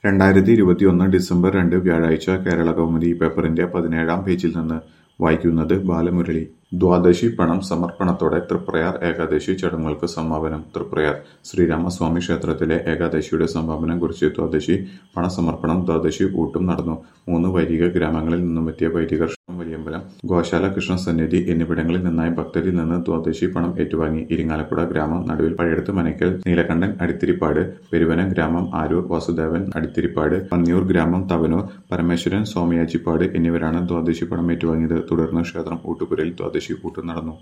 രണ്ടായിരത്തി ഇരുപത്തിയൊന്ന് ഡിസംബർ രണ്ട് വ്യാഴാഴ്ച കേരളകൗമുദി പേപ്പറിന്റെ പതിനേഴാം പേജിൽ നിന്ന് വായിക്കുന്നത് ബാലമുരളി ദ്വാദശി പണം സമർപ്പണത്തോടെ തൃപ്രയാർ ഏകാദശി ചടങ്ങുകൾക്ക് സമാപനം തൃപ്രയാർ ശ്രീരാമസ്വാമി ക്ഷേത്രത്തിലെ ഏകാദശിയുടെ സമാപനം കുറിച്ച് ദ്വാദശി പണസമർപ്പണം ദ്വാദശി ഊട്ടും നടന്നു മൂന്ന് വൈദിക ഗ്രാമങ്ങളിൽ നിന്നുമെത്തിയ വൈദികർ ക്ഷേത്രം വലിയമ്പലം ഗോശാല കൃഷ്ണസന്നിധി എന്നിവിടങ്ങളിൽ നിന്നായി ഭക്തരിൽ നിന്ന് ദ്വാദശി പണം ഏറ്റുവാങ്ങി ഇരിങ്ങാലക്കുട ഗ്രാമം നടുവിൽ പഴയടത്ത് മനയ്ക്കൽ നീലകണ്ഠൻ അടിത്തിരിപ്പാട് പെരുവനം ഗ്രാമം ആരൂർ വാസുദേവൻ അടിത്തിരിപ്പാട് പന്നിയൂർ ഗ്രാമം തവനൂർ പരമേശ്വരൻ സോമയാജിപ്പാട് എന്നിവരാണ് ദ്വാദശി പണം ഏറ്റുവാങ്ങിയത് തുടർന്ന് ക്ഷേത്രം ഊട്ടുപുരയിൽ ദ്വാദശി ഊട്ട് നടന്നു